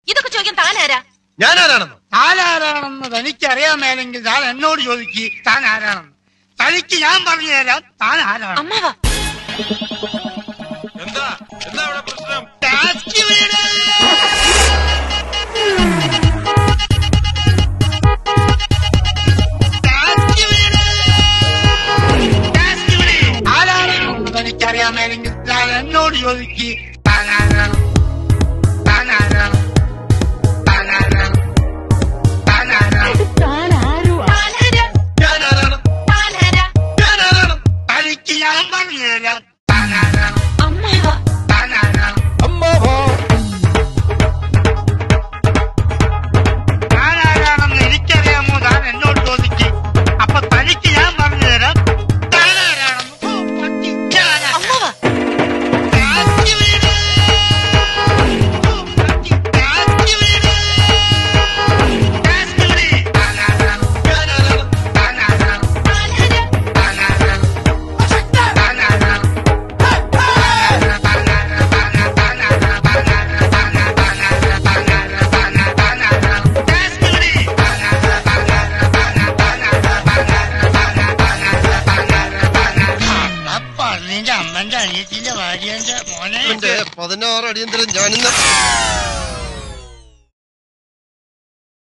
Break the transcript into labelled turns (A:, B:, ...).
A: ഇതൊക്കെ ചോദിക്കാൻ താനാരാ
B: ഞാൻ ആരാണെന്ന്
C: താൻ ആരാണെന്ന് തനിക്കറിയാമേലെങ്കിൽ താൻ എന്നോട് ചോദിക്ക് താൻ ആരാണെന്ന് തനിക്ക് ഞാൻ പറഞ്ഞു തരാം താൻ ആരാണ്
A: അമ്മാവാ
B: എന്താ എന്താ ഇവിടെ പ്രശ്നം
C: ടാക്സി വീട്. ടാക്സി വീട്. ടാക്സി വീട്. ആരാണെന്ന് തനിക്കറിയാമേലെങ്കിൽ താൻ എന്നോട് ചോദിക്ക് താൻ ആരാണ് താൻ ആരാണ് താൻ ആരാണ് താൻ ആരാണ്
A: താനാരാ
B: ഞാൻ ആരാണ്
A: താനാരാ
B: ഞാൻ ആരാണ്
C: തനിക്ക് ഞാൻ പറഞ്ഞു തരാം താൻ ആരാണ്
A: അമ്മാവാ
C: താൻ ആരാണ് താൻ ആരാണെന്ന് എനിക്കറിയാമോ താൻ എന്നോട് ചോദിക്ക് അപ്പൊ തനിക്ക് ഞാൻ പറഞ്ഞു തരാം താൻ ആരാണെന്ന് ഓ, പട്ടി, ഞാനാ.
A: അമ്മാവാ
C: ടാക്സി വീട്. ഓ, പട്ടി, ടാക്സി വീട്. ടാക്സി വീട്. താൻ ആരാണ്?
B: ഞാൻ ആരാണ്
C: താൻ ആരാണ്?
A: താനാരാ
C: താൻ ആരാണ്? താൻ ആരാണ്? നിന്റെ അമ്മന്റെ അനിയത്തിന്റെ ഭാര്യന്റെ മോനെ
B: ഇവന്റെ പതിനാറ് അടിയന്തരം ഞാനിന്ന്